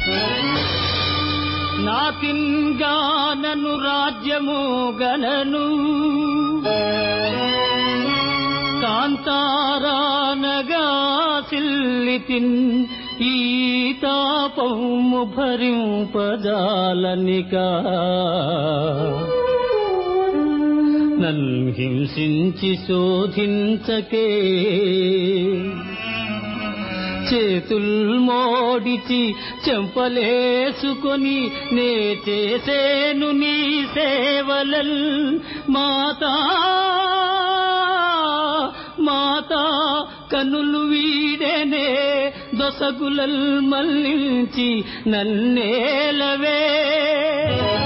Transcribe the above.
నాతిన్గానను రాజ్యము గణను కాంతారానగా సిల్లితిన్ ఈ తాపము భరింపజాలనికా నన్ను హింసించి శోధించకే చేతుల్ మోడిచి చెంపలేసుకొని నే చేసేను నీ సేవలల్ మాతా మాతా కనులు వీడేనే దొసగులల్ మల్లించి నన్నేలవే